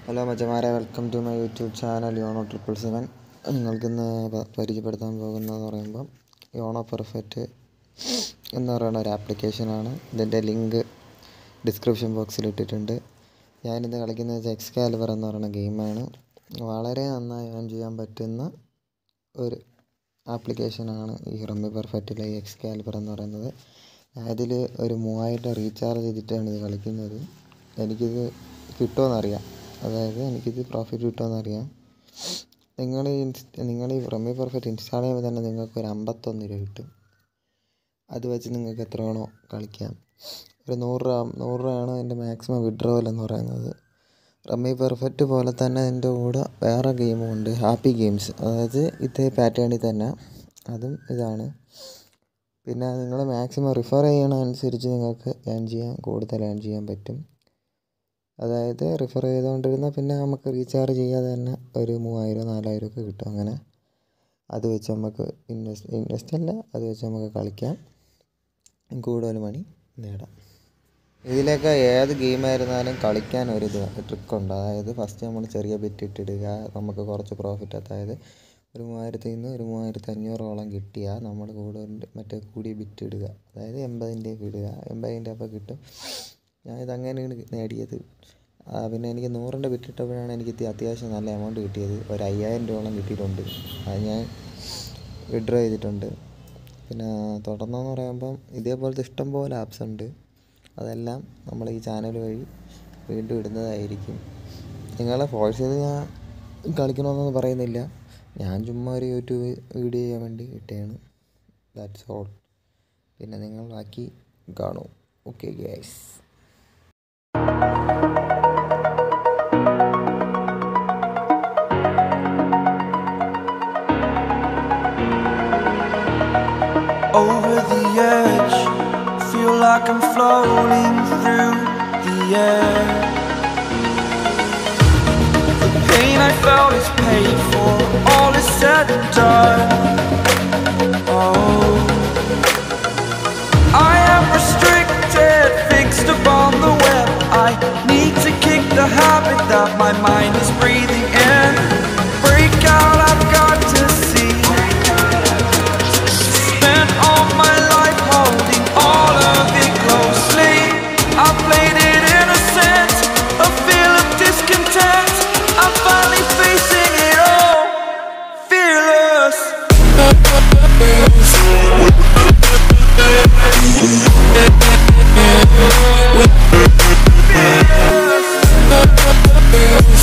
Hello മച്ചമാരെ welcome to my YouTube channel Yono triple seven നിങ്ങൾക്കിന്ന് പ- പരിചയപ്പെടുത്താൻ പോകുന്നതെന്ന് പറയുമ്പോൾ യോണോ പെർഫെക്റ്റ് എന്ന് പറയുന്ന ഒരു ആപ്ലിക്കേഷനാണ് ഇതിൻ്റെ ലിങ്ക് ഡിസ്ക്രിപ്ഷൻ ബോക്സിൽ ഇട്ടിട്ടുണ്ട് ഞാനിത് കളിക്കുന്നത് എക്സ് കാലിബർ എന്ന് പറയുന്ന ഗെയിമാണ് വളരെ നന്നായി ഏൺ ചെയ്യാൻ പറ്റുന്ന ഒരു ആപ്ലിക്കേഷനാണ് ഈ റമ്മി പെർഫെക്റ്റിലെ ഈ എക്സ് കാലിബർ എന്ന് പറയുന്നത് അതിൽ ഒരു മൂവായിരം റീചാർജ് ചെയ്തിട്ടാണ് ഇത് കളിക്കുന്നത് എനിക്കിത് കിട്ടുമെന്നറിയാം അതായത് എനിക്കിത് പ്രോഫിറ്റ് കിട്ടുമെന്നറിയാം നിങ്ങൾ ഈ ഇൻസ്- നിങ്ങൾ ഈ റമ്മി പെർഫെക്റ്റ് ഇൻസ്റ്റാൾ ചെയ്യുമ്പോൾ തന്നെ നിങ്ങൾക്ക് ഒരു അമ്പത്തൊന്ന് രൂപ കിട്ടും അത് വെച്ച് നിങ്ങൾക്ക് എത്ര വേണോ കളിക്കാം ഒരു നൂറ് രൂപ നൂറ് രൂപയാണ് അതിൻ്റെ മാക്സിമം വിഡ്രോവൽ എന്ന് പറയുന്നത് റമ്മി പെർഫെക്റ്റ് പോലെ തന്നെ അതിൻ്റെ കൂടെ വേറെ ഗെയിമും ഉണ്ട് ഹാപ്പി ഗെയിംസ് അതായത് ഇതേ പാറ്റേണിൽ തന്നെ അതും ഇതാണ് പിന്നെ നിങ്ങൾ മാക്സിമം റിഫർ ചെയ്യണതനുസരിച്ച് നിങ്ങൾക്ക് ഏൺ ചെയ്യാൻ കൂടുതൽ ഏൺ ചെയ്യാൻ പറ്റും അതായത് റിഫർ ചെയ്തുകൊണ്ടിരുന്നാൽ പിന്നെ നമുക്ക് റീചാർജ് ചെയ്യാതെ തന്നെ ഒരു മൂവായിരം നാലായിരം ഒക്കെ കിട്ടും അങ്ങനെ അത് വെച്ച് നമുക്ക് ഇൻവെസ്റ്റ് ഇൻവെസ്റ്റ് അല്ല അത് വെച്ച് നമുക്ക് കളിക്കാം കൂടുതൽ മണി നേടാം ഇതിലൊക്കെ ഏത് ഗെയിമായിരുന്നാലും കളിക്കാൻ ഒരു ഇത് ട്രിക്കുണ്ട് അതായത് ഫസ്റ്റ് നമ്മൾ ചെറിയ ബെറ്റ് ഇട്ടിടുക നമുക്ക് കുറച്ച് പ്രോഫിറ്റ് അതായത് ഒരു മൂവായിരത്തിൽ നിന്ന് ഒരു മൂവായിരത്തി അഞ്ഞൂറോളം കിട്ടിയാൽ നമ്മൾ കൂടുതൽ മറ്റേ കൂടി ബിറ്റ് ഇടുക അതായത് എൺപതിൻ്റെ ഇടുക എൺപതിൻ്റെ അപ്പോൾ കിട്ടും ഞാൻ ഇത് അങ്ങനെയാണ് നേടിയത് ആ, പിന്നെ എനിക്ക് നൂറിൻ്റെ ബിറ്റ് ഇട്ടപ്പോഴാണ് എനിക്ക് ഇത് അത്യാവശ്യം നല്ല എമൗണ്ട് കിട്ടിയത് ഒരു അയ്യായിരം രൂപയോളം കിട്ടിയിട്ടുണ്ട് അത് ഞാൻ വിഡ്രോ ചെയ്തിട്ടുണ്ട് പിന്നെ തുടർന്നെന്ന് പറയുമ്പം ഇതേപോലത്തെ ഇഷ്ടം പോലെ ആപ്സ് ഉണ്ട് അതെല്ലാം നമ്മൾ ഈ ചാനൽ വഴി വീണ്ടും ഇടുന്നതായിരിക്കും നിങ്ങളെ ഫോഴ്സ് ചെയ്ത് ഞാൻ കളിക്കണമെന്നൊന്നും പറയുന്നില്ല ഞാൻ ചുമ്മാ ഒരു യൂട്യൂബ് വീഡിയോ ചെയ്യാൻ വേണ്ടി ഇട്ടതാണ് ദാറ്റ്സ് ഓൾ പിന്നെ നിങ്ങൾ ബാക്കി കാണൂ okay guys over the edge. Feel like I'm floating through the air. The pain I felt is paid for, all is said and done. Oh, I am restricted, fixed upon the web. I need to kick the habit that my mind is breathing in. Break out, I've got to see. Spent all my life holding all of it closely. I played it innocent, a feel of discontent. I'm finally facing it all, fearless. Fearless.